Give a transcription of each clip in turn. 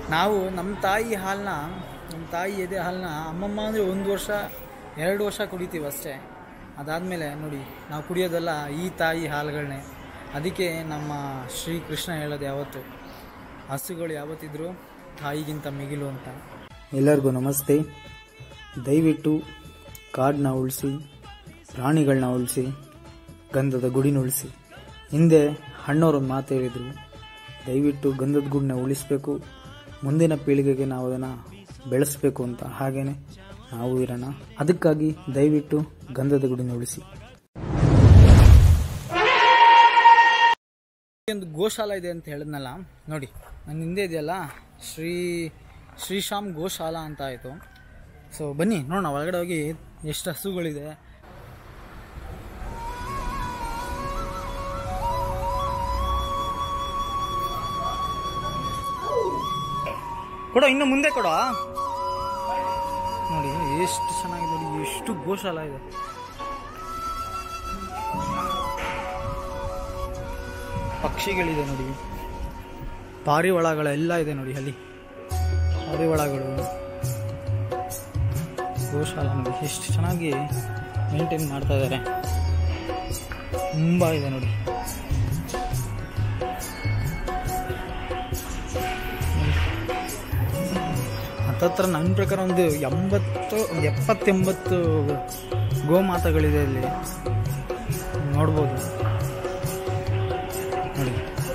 ನಾವು ನಮ್ಮ ತಾಯಿ ಹಾಲನ್ನ ನಮ್ಮ ತಾಯಿ ಎದೆ ಹಾಲನ್ನ ಅಮ್ಮಮ್ಮ ಅಂದರೆ ಒಂದು ವರ್ಷ ಎರಡು ವರ್ಷ ಕುಡಿತೀವಿ ಅಷ್ಟೇ ಅದಾದಮೇಲೆ ನೋಡಿ ನಾವು ಕುಡಿಯೋದೆಲ್ಲ ಈ ತಾಯಿ ಹಾಲುಗಳನ್ನೇ ಅದಕ್ಕೆ ನಮ್ಮ ಶ್ರೀ ಕೃಷ್ಣ ಹೇಳೋದು ಯಾವತ್ತು ಹಸುಗಳು ಯಾವತ್ತಿದ್ರು ತಾಯಿಗಿಂತ ಮಿಗಿಲು ಅಂತ ಎಲ್ಲರಿಗೂ ನಮಸ್ತೆ ದಯವಿಟ್ಟು ಕಾಡನ್ನ ಉಳಿಸಿ ಪ್ರಾಣಿಗಳನ್ನ ಉಳಿಸಿ ಗಂಧದ ಗುಡಿನ ಉಳಿಸಿ ಹಿಂದೆ ಅಣ್ಣವ್ರೊಂದು ಮಾತು ಹೇಳಿದರು ದಯವಿಟ್ಟು ಗಂಧದ ಗುಡಿನ ಉಳಿಸ್ಬೇಕು ಮುಂದಿನ ಪೀಳಿಗೆಗೆ ನಾವು ಅದನ್ನು ಬೆಳೆಸಬೇಕು ಅಂತ ಹಾಗೇನೆ ನಾವು ಇರೋಣ ಅದಕ್ಕಾಗಿ ದಯವಿಟ್ಟು ಗಂಧದ ಗುಡಿನ ಉಳಿಸಿ ಒಂದು ಗೋಶಾಲ ಇದೆ ಅಂತ ಹೇಳಿದ್ನಲ್ಲ ನೋಡಿ ನನ್ನ ಹಿಂದೆ ಇದೆಯಲ್ಲ ಶ್ರೀ ಶ್ರೀಶಾಮ್ ಗೋಶಾಲ ಅಂತ ಆಯಿತು ಸೊ ಬನ್ನಿ ನೋಡೋಣ ಒಳಗಡೆ ಹೋಗಿ ಎಷ್ಟು ಹಸುಗಳಿದೆ ಕೊಡೋ ಇನ್ನು ಮುಂದೆ ಕೊಡೋ ನೋಡಿ ಎಷ್ಟು ಚೆನ್ನಾಗಿದೆ ನೋಡಿ ಎಷ್ಟು ಗೋಶಾಲ ಇದೆ ಪಕ್ಷಿಗಳಿದೆ ನೋಡಿ ಪಾರಿವಾಳಗಳೆಲ್ಲ ಇದೆ ನೋಡಿ ಅಲ್ಲಿ ಪಾರಿವಾಳಗಳು ಗೋಶಾಲ ನೋಡಿ ಎಷ್ಟು ಚೆನ್ನಾಗಿ ಮೇಂಟೈನ್ ಮಾಡ್ತಾ ಇದ್ದಾರೆ ತುಂಬ ಇದೆ ನೋಡಿ ಹತ್ತತ್ರ ನನ್ನ ಪ್ರಕಾರ ಒಂದು ಎಂಬತ್ತು ಒಂದು ಎಪ್ಪತ್ತೆಂಬತ್ತು ಗೋಮಾತಗಳಿದೆ ಇಲ್ಲಿ ನೋಡ್ಬೋದು ನೋಡಿ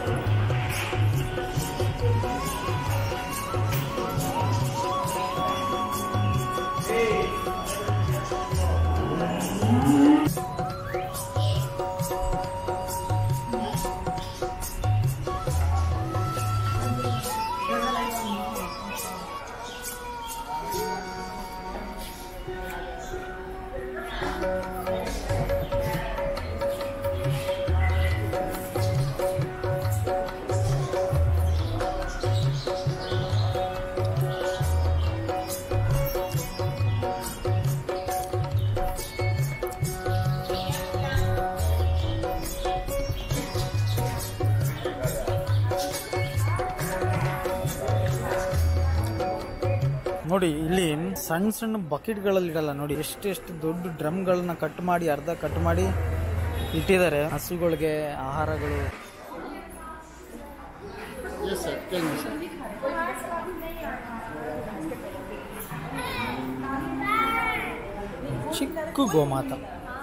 ನೋಡಿ ಇಲ್ಲಿ ಸಣ್ಣ ಸಣ್ಣ ಬಕೆಟ್ಗಳಲ್ಲಿ ಇಡಲ್ಲ ನೋಡಿ ಎಷ್ಟೆಷ್ಟು ದೊಡ್ಡ ಡ್ರಮ್ಗಳನ್ನ ಕಟ್ ಮಾಡಿ ಅರ್ಧ ಕಟ್ ಮಾಡಿ ಇಟ್ಟಿದ್ದಾರೆ ಹಸುಗಳಿಗೆ ಆಹಾರಗಳು ಚಿಕ್ಕ ಗೋಮಾತ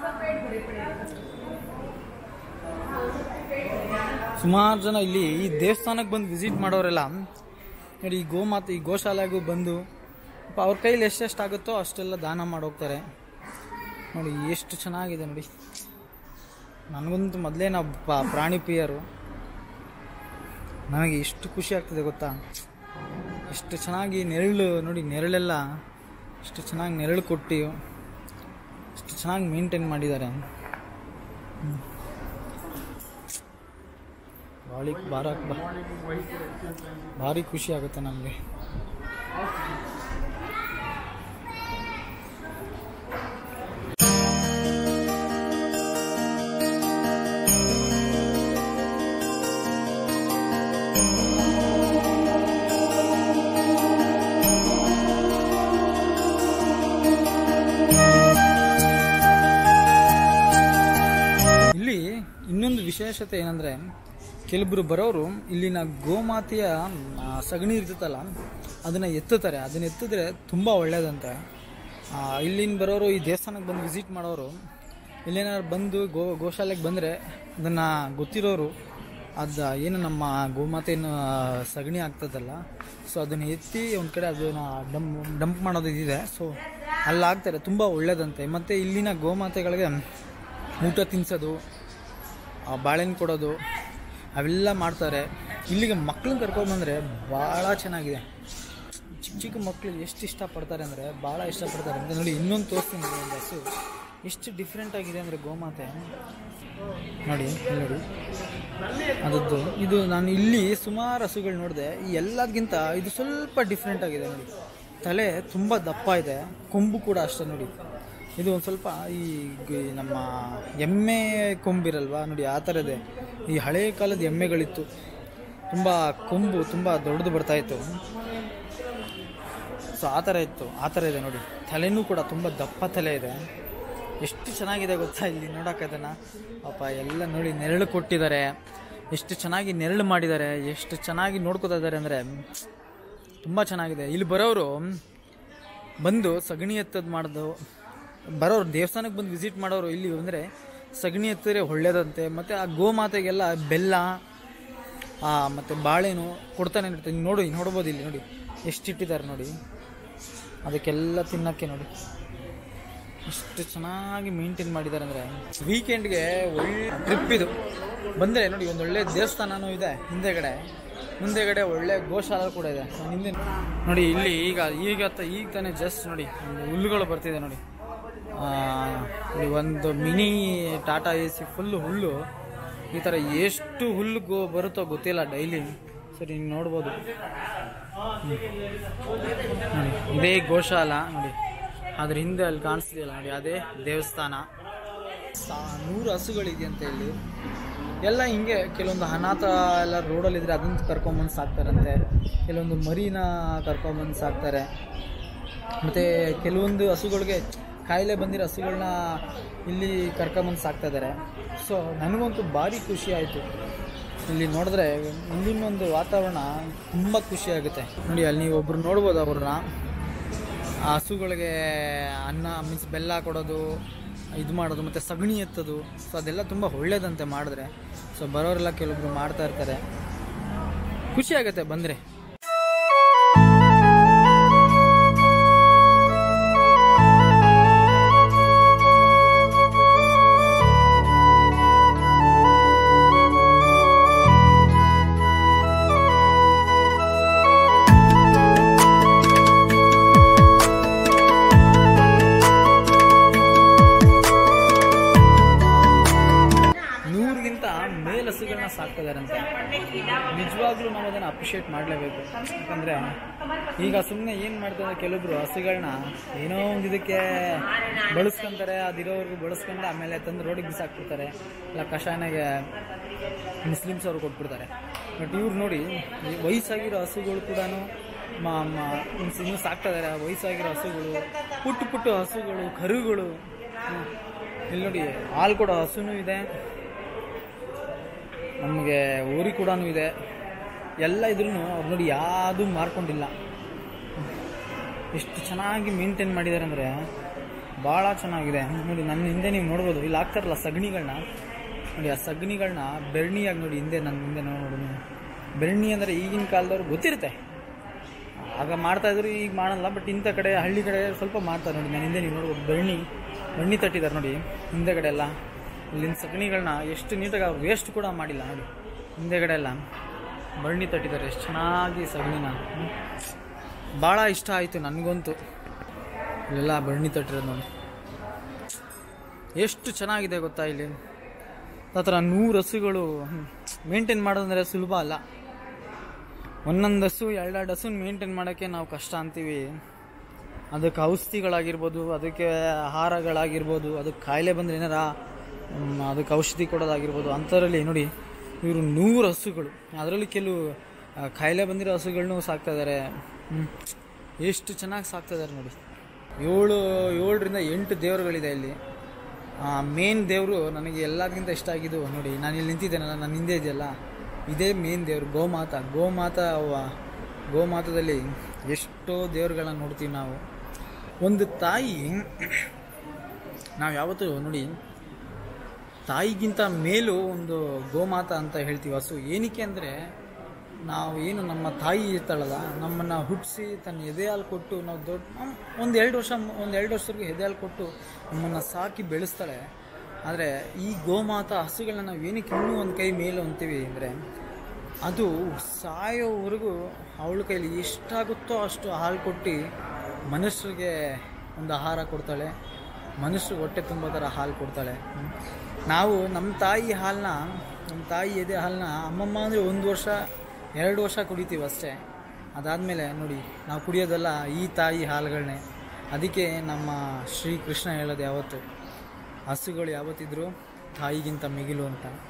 ಸುಮಾರು ಜನ ಇಲ್ಲಿ ಈ ದೇವಸ್ಥಾನಕ್ಕೆ ಬಂದು ವಿಸಿಟ್ ಮಾಡೋರೆಲ್ಲ ನೋಡಿ ಈ ಗೋಮಾತೆ ಈ ಗೋಶಾಲೆಗೂ ಬಂದು ಪಾಪ ಅವ್ರ ಕೈಲಿ ಎಷ್ಟೆಷ್ಟು ಆಗುತ್ತೋ ಅಷ್ಟೆಲ್ಲ ದಾನ ಮಾಡೋಗ್ತಾರೆ ನೋಡಿ ಎಷ್ಟು ಚೆನ್ನಾಗಿದೆ ನೋಡಿ ನನಗಂತೂ ಮೊದಲೇ ನಾವು ಪ- ಪ್ರಾಣಿ ಪ್ರಿಯರು ನನಗೆ ಎಷ್ಟು ಖುಷಿ ಆಗ್ತದೆ ಗೊತ್ತಾ ಎಷ್ಟು ಚೆನ್ನಾಗಿ ನೆರಳು ನೋಡಿ ನೆರಳೆಲ್ಲ ಎಷ್ಟು ಚೆನ್ನಾಗಿ ನೆರಳು ಕೊಟ್ಟು ಎಷ್ಟು ಚೆನ್ನಾಗಿ ಮೇಂಟೈನ್ ಮಾಡಿದ್ದಾರೆ ಭಾರಿ ಬಾರಕ್ ಬಾ ಭಾರಿ ಖುಷಿ ಆಗುತ್ತೆ ನಮಗೆ ಇಲ್ಲಿ ಇನ್ನೊಂದು ವಿಶೇಷತೆ ಏನಂದ್ರೆ ಕೆಲವರು ಬರೋರು ಇಲ್ಲಿನ ಗೋಮಾತೆಯ ಆ, ಸಗಣಿ ಇರ್ತೈತಲ್ಲ ಅದನ್ನ ಎತ್ತುತ್ತಾರೆ ಅದನ್ನ ಎತ್ತಿದ್ರೆ ತುಂಬ ಒಳ್ಳೇದಂತೆ ಆ, ಇಲ್ಲಿನ ಬರೋರು ಈ ದೇವಸ್ಥಾನಕ್ಕೆ ಬಂದು ವಿಸಿಟ್ ಮಾಡೋರು ಇಲ್ಲೇನಾದ್ರು ಬಂದು ಗೋ ಗೋಶಾಲೆಗೆ ಬಂದರೆ ಅದನ್ನು ಗೊತ್ತಿರೋರು ಅದು ಏನು ನಮ್ಮ ಗೋಮಾತೆಯನ್ನು ಸಗಣಿ ಆಗ್ತದಲ್ಲ ಸೊ ಅದನ್ನು ಎತ್ತಿ ಒಂದು ಕಡೆ ಅದನ್ನು ಡಂಪ್ ಡಂಪ್ ಮಾಡೋದು ಇದಿದೆ ಸೊ ಅಲ್ಲಿ ಆಗ್ತಾರೆ ತುಂಬ ಒಳ್ಳೇದಂತೆ ಮತ್ತು ಇಲ್ಲಿನ ಗೋಮಾತೆಗಳಿಗೆ ಊಟ ತಿನ್ನಿಸೋದು ಆ ಬಾಳೆಹಣ್ಣು ಕೊಡೋದು ಅವೆಲ್ಲ ಮಾಡ್ತಾರೆ ಇಲ್ಲಿಗೆ ಮಕ್ಳನ್ನ ಕರ್ಕೊಂಡ್ಬಂದರೆ ಭಾಳ ಚೆನ್ನಾಗಿದೆ ಚಿಕ್ಕ ಚಿಕ್ಕ ಮಕ್ಕಳು ಎಷ್ಟು ಇಷ್ಟಪಡ್ತಾರೆ ಅಂದರೆ ಭಾಳ ಇಷ್ಟಪಡ್ತಾರೆ ಅಂತ ನೋಡಿ ಇನ್ನೊಂದು ತೋರಿಸ್ತೀನಿ ನೋಡಿ ಒಂದು ಹಸು ಎಷ್ಟು ಡಿಫ್ರೆಂಟ್ ಆಗಿದೆ ಅಂದರೆ ಗೋಮಾತೆ ನೋಡಿ ಇಲ್ಲಿ ನೋಡಿ ಅದದ್ದು ಇದು ನಾನು ಇಲ್ಲಿ ಸುಮಾರು ಹಸುಗಳು ನೋಡಿದೆ ಈ ಎಲ್ಲದಕ್ಕಿಂತ ಇದು ಸ್ವಲ್ಪ ಡಿಫ್ರೆಂಟ್ ಆಗಿದೆ ನೋಡಿ ತಲೆ ತುಂಬ ದಪ್ಪ ಇದೆ ಕೊಂಬು ಕೂಡ ಅಷ್ಟೇ ನೋಡಿ ಇದು ಒಂದು ಸ್ವಲ್ಪ ಈ ಗ- ನಮ್ಮ ಎಮ್ಮೆ ಕೊಂಬಿರಲ್ವಾ ನೋಡಿ ಆ ಥರ ಇದೆ ಈ ಹಳೆಯ ಕಾಲದ ಎಮ್ಮೆಗಳಿತ್ತು ತುಂಬ ಕೊಂಬು ತುಂಬ ದೊಡ್ಡದು ಬರ್ತಾ ಇತ್ತು ಸೊ ಆ ಥರ ಇತ್ತು ಆ ಥರ ಇದೆ ನೋಡಿ ತಲೆನೂ ಕೂಡ ತುಂಬ ದಪ್ಪ ತಲೆ ಇದೆ ಎಷ್ಟು ಚೆನ್ನಾಗಿದೆ ಗೊತ್ತಾ ಇಲ್ಲಿ ನೋಡೋಕೆ ಅದನ್ನು ಪಾಪ ಎಲ್ಲ ನೋಡಿ ನೆರಳು ಕೊಟ್ಟಿದ್ದಾರೆ ಎಷ್ಟು ಚೆನ್ನಾಗಿ ನೆರಳು ಮಾಡಿದ್ದಾರೆ ಎಷ್ಟು ಚೆನ್ನಾಗಿ ನೋಡ್ಕೋತಾ ಇದ್ದಾರೆ ಅಂದರೆ ತುಂಬ ಚೆನ್ನಾಗಿದೆ ಇಲ್ಲಿ ಬರೋರು ಬಂದು ಸಗಣಿ ಎತ್ತದ್ ಮಾಡೋದು ಬರೋರು ದೇವಸ್ಥಾನಕ್ಕೆ ಬಂದು ವಿಸಿಟ್ ಮಾಡೋರು ಇಲ್ಲಿ ಅಂದರೆ ಸಗಣಿ ಎತ್ತಿದ್ರೆ ಒಳ್ಳೇದಂತೆ ಮತ್ತು ಆ ಗೋಮಾತೆಗೆಲ್ಲ ಬೆಲ್ಲ ಆ, ಮತ್ತು ಬಾಳೆನು ಕೊಡ್ತಾನೆ ಇರ್ತಾರೆ ನೀವು ನೋಡಿ ನೋಡ್ಬೋದು ಇಲ್ಲಿ ನೋಡಿ ಎಷ್ಟಿಟ್ಟಿದ್ದಾರೆ ನೋಡಿ ಅದಕ್ಕೆಲ್ಲ ತಿನ್ನೋಕ್ಕೆ ನೋಡಿ ಎಷ್ಟು ಚೆನ್ನಾಗಿ ಮೇಂಟೈನ್ ಮಾಡಿದ್ದಾರೆ ಅಂದರೆ ವೀಕೆಂಡ್ಗೆ ಒಳ್ಳೆ ಟ್ರಿಪ್ ಇದು ಬಂದರೆ ನೋಡಿ ಒಂದು ಒಳ್ಳೆ ದೇವಸ್ಥಾನನೂ ಇದೆ ಹಿಂದೆಗಡೆ ಮುಂದೆಗಡೆ ಒಳ್ಳೆ ಗೋಶಾಲೆ ಕೂಡ ಇದೆ ನಾನು ಹಿಂದೆ ನೋಡಿ ಇಲ್ಲಿ ಈಗ ಈಗ ತ- ಈಗ ತಾನೇ ಜಸ್ಟ್ ನೋಡಿ ಒಂದು ಹುಲ್ಲುಗಳು ಬರ್ತಿದೆ ನೋಡಿ ಆ, ನೋಡಿ ಒಂದು mini Tata A C full ಹುಲ್ಲು ಈ ಥರ ಎಷ್ಟು ಹುಲ್ಲು ಗೋ ಬರುತ್ತೋ ಗೊತ್ತಿಲ್ಲ ಡೈಲಿ ಸರಿ ನೀವು ನೋಡ್ಬೋದು ಹ್ಮ್. ನೋಡಿ ಇದೇ ಗೋಶಾಲ ನೋಡಿ ಅದ್ರ ಹಿಂದೆ ಅಲ್ಲಿ ಕಾಣಿಸ್ತಿದೆಯಲ್ಲ ನೋಡಿ ಅದೇ ದೇವಸ್ಥಾನ ಸಾ- ನೂರು ಹಸುಗಳಿದೆಯಂತೆ ಇಲ್ಲಿ ಎಲ್ಲ ಹಿಂಗೆ ಕೆಲವೊಂದು ಅನಾಥ ಎಲ್ಲ ರೋಡಲ್ಲಿದ್ರೆ ಅದನ್ನ ಕರ್ಕೊಂಬಂದು ಸಾಕ್ತಾರಂತೆ ಕೆಲವೊಂದು ಮರಿನ ಕರ್ಕೊಂಬಂದು ಸಾಕ್ತಾರೆ ಮತ್ತು ಕೆಲವೊಂದು ಹಸುಗಳಿಗೆ ಕಾಯಿಲೆ ಬಂದಿರೋ ಹಸುಗಳನ್ನ ಇಲ್ಲಿ ಕರ್ಕೊಂಬಂದು ಸಾಕ್ತಾ ಇದ್ದಾರೆ ಸೊ ನನಗಂತೂ ಭಾರಿ ಖುಷಿ ಆಯಿತು ಇಲ್ಲಿ ನೋಡಿದ್ರೆ ಇಲ್ಲಿನ ಒಂದು ವಾತಾವರಣ ತುಂಬ ಖುಷಿ ಆಗುತ್ತೆ ನೋಡಿ ಅಲ್ಲಿ ನೀವು ಒಬ್ರು ನೋಡ್ಬೋದು ಅವ್ರನ್ನ ಆ ಹಸುಗಳಿಗೆ ಅನ್ನ ಮೀನ್ಸ್ ಬೆಲ್ಲ ಕೊಡೋದು ಇದು ಮಾಡೋದು ಮತ್ತು ಸಗಣಿ ಎತ್ತೋದು ಸೊ ಅದೆಲ್ಲ ತುಂಬ ಒಳ್ಳೇದಂತೆ ಮಾಡಿದ್ರೆ ಸೊ ಬರೋರೆಲ್ಲ ಕೆಲವೊಬ್ರು ಮಾಡ್ತಾ ಇರ್ತಾರೆ ಖುಷಿ ಆಗುತ್ತೆ ಬಂದರೆ ನೂರಿಗಿಂತ ಮೇಲ್ ಹಸುಗಳನ್ನ ಸಾಕ್ತಿದಾರಂತೆ ನಿಜವಾಗ್ಲೂ ನಾವು ಅದನ್ನು ಅಪ್ರಿಷಿಯೇಟ್ ಮಾಡಲೇಬೇಕು ಯಾಕಂದರೆ ಈಗ ಸುಮ್ಮನೆ ಏನು ಮಾಡ್ತಾರೆ ಕೆಲವೊಬ್ರು ಹಸುಗಳನ್ನ ಏನೋ ಒಂದು ಇದಕ್ಕೆ ಬಳಸ್ಕೊಂತಾರೆ ಅದಿರೋವರೆಗೂ ಬಳಸ್ಕೊಂಡು ಆಮೇಲೆ ತಂದು ರೋಡಿಗೆ ಬಿಸಾಕ್ಬಿಡ್ತಾರೆ ಇಲ್ಲ ಕಷಾಯನಾಗೆ ಮುಸ್ಲಿಮ್ಸ್ ಅವರು ಕೊಟ್ಬಿಡ್ತಾರೆ ಬಟ್ ಇವ್ರು ನೋಡಿ ಈ ವಯಸ್ಸಾಗಿರೋ ಹಸುಗಳು ಕೂಡ ಮೀನ್ಸ್ ಇನ್ನೂ ಸಾಕ್ತಾ ಇದ್ದಾರೆ ವಯಸ್ಸಾಗಿರೋ ಹಸುಗಳು ಪುಟ್ಟು ಪುಟ್ಟು ಹಸುಗಳು ಕರುಗಳು ಹ್ಮ್. ಇಲ್ಲಿ ನೋಡಿ ಹಾಲು ಕೊಡೋ ಹಸುನೂ ಇದೆ ನಮಗೆ ಊರಿ ಕೂಡ ಇದೆ ಎಲ್ಲ ಇದ್ರೂ ಅವ್ರು ನೋಡಿ ಯಾವುದೂ ಮಾರ್ಕೊಂಡಿಲ್ಲ ಎಷ್ಟು ಚೆನ್ನಾಗಿ ಮೇಂಟೈನ್ ಮಾಡಿದ್ದಾರೆ ಅಂದರೆ ಭಾಳ ಚೆನ್ನಾಗಿದೆ ನೋಡಿ ನನ್ನ ಹಿಂದೆ ನೀವು ನೋಡ್ಬೋದು ಇಲ್ಲಿ ಹಾಕ್ತಾರಲ್ಲ ಸಗಣಿಗಳನ್ನ ನೋಡಿ ಆ ಸಗಣಿಗಳನ್ನ ಬೆರ್ಣಿಯಾಗಿ ನೋಡಿ ಹಿಂದೆ ನನ್ನ ಹಿಂದೆ ನೋಡಿ ನೀವು ಬೆರ್ಣಿ ಅಂದರೆ ಈಗಿನ ಕಾಲದವ್ರು ಗೊತ್ತಿರುತ್ತೆ ಆಗ ಮಾಡ್ತಾ ಇದ್ರು ಈಗ ಮಾಡಲ್ಲ ಬಟ್ ಇಂಥ ಕಡೆ ಹಳ್ಳಿ ಕಡೆ ಸ್ವಲ್ಪ ಮಾಡ್ತಾರೆ ನೋಡಿ ನಾನು ಹಿಂದೆ ನೀವು ನೋಡ್ಬೋದು ಬೆಣ್ಣಿ ಬೆಣ್ಣಿ ತಟ್ಟಿದ್ದಾರೆ ನೋಡಿ ಹಿಂದೆಗಡೆ ಎಲ್ಲ ಇಲ್ಲಿನ ಸಗಣಿಗಳನ್ನ ಎಷ್ಟು ನೀಟಾಗಿ ಅವ್ರು ವೇಸ್ಟ್ ಕೂಡ ಮಾಡಿಲ್ಲ ನೋಡಿ ಹಿಂದೆಗಡೆ ಎಲ್ಲ ಬಣ್ಣಿ ತಟ್ಟಿದ್ದಾರೆ ಎಷ್ಟು ಚೆನ್ನಾಗಿ ಸಗಣಿನ ಹ್ಮ್. ಭಾಳ ಇಷ್ಟ ಆಯಿತು ನನಗಂತೂ ಇಲ್ಲೆಲ್ಲ ಬಣ್ಣಿ ತಟ್ಟಿರೋದು ನೋಡಿ ಎಷ್ಟು ಚೆನ್ನಾಗಿದೆ ಗೊತ್ತಾ ಇಲ್ಲಿ ಆ ಥರ ನೂರು ಹಸುಗಳು ಮೇಂಟೈನ್ ಮಾಡೋದಂದರೆ ಸುಲಭ ಅಲ್ಲ ಒಂದೊಂದು ಹಸು ಎರಡೆರಡು ಹಸು ಮೇಂಟೈನ್ ಮಾಡೋಕ್ಕೆ ನಾವು ಕಷ್ಟ ಅಂತೀವಿ ಅದಕ್ಕೆ ಔಷಧಿಗಳಾಗಿರ್ಬೋದು ಅದಕ್ಕೆ ಆಹಾರಗಳಾಗಿರ್ಬೋದು ಅದಕ್ಕೆ ಕಾಯಿಲೆ ಬಂದರೆ ಏನಾರ ಮ್, ಅದಕ್ಕೆ ಔಷಧಿ ಕೊಡೋದಾಗಿರ್ಬೋದು ಅಂಥದ್ರಲ್ಲಿ ನೋಡಿ ಇವರು ನೂರು ಹಸುಗಳು ಅದರಲ್ಲಿ ಕೆಲವು ಆ, ಕಾಯಿಲೆ ಬಂದಿರೋ ಹಸುಗಳನ್ನೂ ಸಾಕ್ತಾ ಇದ್ದಾರೆ ಹ್ಮ್. ಎಷ್ಟು ಚೆನ್ನಾಗಿ ಸಾಕ್ತಾ ಇದ್ದಾರೆ ನೋಡಿ ಏಳು ಏಳರಿಂದ ಎಂಟು ದೇವರುಗಳಿದೆ ಇಲ್ಲಿ ಮೇನ್ ದೇವರು ನನಗೆ ಎಲ್ಲದಕ್ಕಿಂತ ಇಷ್ಟ ಆಗಿದ್ದು ನೋಡಿ ನಾನು ಇಲ್ಲಿ ನಿಂತಿದ್ದೇನಲ್ಲ ನನ್ನ ಹಿಂದೆ ಇದೆಯಲ್ಲ ಇದೇ ಮೇನ್ ದೇವರು ಗೋಮಾತ ಗೋಮಾತ ವ- ಗೋಮಾತದಲ್ಲಿ ಎಷ್ಟೋ ದೇವರುಗಳನ್ನ ನೋಡ್ತೀವಿ ನಾವು ಒಂದು ತಾಯಿ ನಾವು ಯಾವತ್ತೂ ನೋಡಿ ತಾಯಿಗಿಂತ ಮೇಲೂ ಒಂದು ಗೋಮಾತ ಅಂತ ಹೇಳ್ತೀವಿ ಹಸು ಏನಕ್ಕೆ ಅಂದರೆ ನಾವು ಏನು ನಮ್ಮ ತಾಯಿ ಇರ್ತಾಳಲ್ಲ ನಮ್ಮನ್ನು ಹುಟ್ಟಿಸಿ ತನ್ನ ಎದೆ ಹಾಲು ಕೊಟ್ಟು ನಾವು ದೊಡ್ಡ ಒಂದು ಎರಡು ವರ್ಷ ಒಂದು ಎರಡು ವರ್ಷವರೆಗೂ ಎದೆ ಹಾಲು ಕೊಟ್ಟು ನಮ್ಮನ್ನು ಸಾಕಿ ಬೆಳೆಸ್ತಾಳೆ ಆದರೆ ಈ ಗೋಮಾತ ಹಸುಗಳನ್ನ ನಾವು ಏನಕ್ಕೆ ಇನ್ನೂ ಒಂದು ಕೈ ಮೇಲೆ ಅಂತೀವಿ ಅಂದರೆ ಅದು ಸಾಯೋವರೆಗೂ ಅವಳ ಕೈಲಿ ಎಷ್ಟಾಗುತ್ತೋ ಅಷ್ಟು ಹಾಲು ಕೊಟ್ಟು ಮನುಷ್ಯರಿಗೆ ಒಂದು ಆಹಾರ ಕೊಡ್ತಾಳೆ ಮನುಷ್ಯರು ಹೊಟ್ಟೆ ತುಂಬೋ ಥರ ಹಾಲು ಕೊಡ್ತಾಳೆ ಹ್ಮ್. ನಾವು ನಮ್ಮ ತಾಯಿ ಹಾಲನ್ನ ನಮ್ಮ ತಾಯಿ ಎದೆ ಹಾಲನ್ನ ಅಮ್ಮಮ್ಮ ಅಂದರೆ ಒಂದು ವರ್ಷ ಎರಡು ವರ್ಷ ಕುಡಿತೀವಿ ಅಷ್ಟೇ ಅದಾದಮೇಲೆ ನೋಡಿ ನಾವು ಕುಡಿಯೋದೆಲ್ಲ ಈ ತಾಯಿ ಹಾಲುಗಳನ್ನೇ ಅದಕ್ಕೆ ನಮ್ಮ ಶ್ರೀಕೃಷ್ಣ ಹೇಳೋದು ಯಾವತ್ತು ಹಸುಗಳು ಯಾವತ್ತಿದ್ರು ತಾಯಿಗಿಂತ ಮಿಗಿಲು ಅಂತ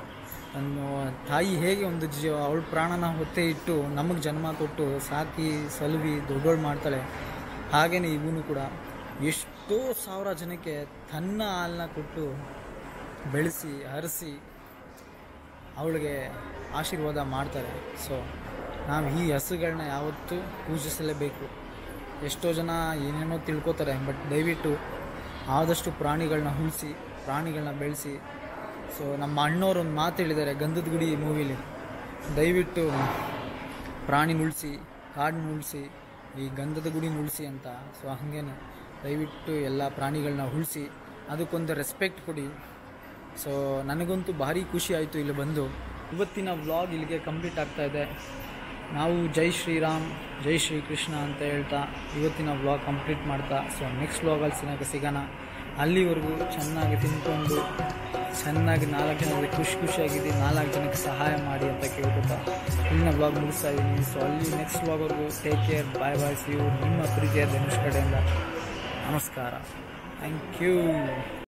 ತನ್ನ ತಾಯಿ ಹೇಗೆ ಒಂದು ಜೀವ ಅವಳ ಪ್ರಾಣನ ಹೊತ್ತೆ ಇಟ್ಟು ನಮಗೆ ಜನ್ಮ ಕೊಟ್ಟು ಸಾಕಿ ಸಲುವಿ ದೊಡ್ಡೋಳು ಮಾಡ್ತಾಳೆ ಹಾಗೆಯೇ ಇವನು ಕೂಡ ಎಷ್ಟೋ ಸಾವಿರ ಜನಕ್ಕೆ ತನ್ನ ಹಾಲನ್ನ ಕೊಟ್ಟು ಬೆಳೆಸಿ ಹರಿಸಿ ಅವಳಿಗೆ ಆಶೀರ್ವಾದ ಮಾಡ್ತಾರೆ ಸೊ ನಾವು ಈ ಹಸುಗಳನ್ನ ಯಾವತ್ತೂ ಪೂಜಿಸಲೇಬೇಕು ಎಷ್ಟೋ ಜನ ಏನೇನೋ ತಿಳ್ಕೊತಾರೆ ಬಟ್ ದಯವಿಟ್ಟು ಆದಷ್ಟು ಪ್ರಾಣಿಗಳನ್ನ ಉಳಿಸಿ ಪ್ರಾಣಿಗಳನ್ನ ಬೆಳೆಸಿ ಸೊ ನಮ್ಮ ಅಣ್ಣವ್ರು ಒಂದು ಮಾತು ಹೇಳಿದ್ದಾರೆ ಗಂಧದ ಗುಡಿ ಮೂವಿಲಿ ದಯವಿಟ್ಟು ಪ್ರಾಣಿನ ಉಳಿಸಿ ಕಾಡನ್ನ ಉಳಿಸಿ ಈ ಗಂಧದ ಗುಡಿನ ಉಳಿಸಿ ಅಂತ ಸೊ ಹಾಗೇನೆ ದಯವಿಟ್ಟು ಎಲ್ಲ ಪ್ರಾಣಿಗಳನ್ನ ಉಳಿಸಿ ಅದಕ್ಕೊಂದು ರೆಸ್ಪೆಕ್ಟ್ ಕೊಡಿ ಸೊ ನನಗಂತೂ ಭಾರಿ ಖುಷಿ ಆಯಿತು ಇಲ್ಲಿ ಬಂದು ಇವತ್ತಿನ ವ್ಲಾಗ್ ಇಲ್ಲಿಗೆ ಕಂಪ್ಲೀಟ್ ಆಗ್ತಾ ಇದೆ ನಾವು ಜೈ ಶ್ರೀರಾಮ್ ಜೈ ಶ್ರೀ ಕೃಷ್ಣ ಅಂತ ಹೇಳ್ತಾ ಇವತ್ತಿನ ವ್ಲಾಗ್ ಕಂಪ್ಲೀಟ್ ಮಾಡ್ತಾ ಸೊ ನೆಕ್ಸ್ಟ್ ವ್ಲಾಗಲ್ಲಿ ಸಿನಾಗ ಸಿಗೋಣ ಅಲ್ಲಿವರೆಗೂ ಚೆನ್ನಾಗಿ ತಿನ್ಕೊಂಡು ಚೆನ್ನಾಗಿ ನಾಲ್ಕು ಜನರಿಗೆ ಖುಷಿ ಖುಷಿಯಾಗಿದ್ದು ನಾಲ್ಕು ಜನಕ್ಕೆ ಸಹಾಯ ಮಾಡಿ ಅಂತ ಕೇಳ್ಕೊತಾ ಇಲ್ಲಿನ ವ್ಲಾಗ್ ಮುಗಿಸ್ತಾ ಇದ್ದೀನಿ ಸೊ ಅಲ್ಲಿ ನೆಕ್ಸ್ಟ್ ವ್ಲಾಗ್ವರೆಗೂ take care bye bye see you ನಿಮ್ಮ ಪ್ರೀತಿಯ ಧನುಷ್ ಕಡೆಯಿಂದ ನಮಸ್ಕಾರ ಥ್ಯಾಂಕ್ ಯು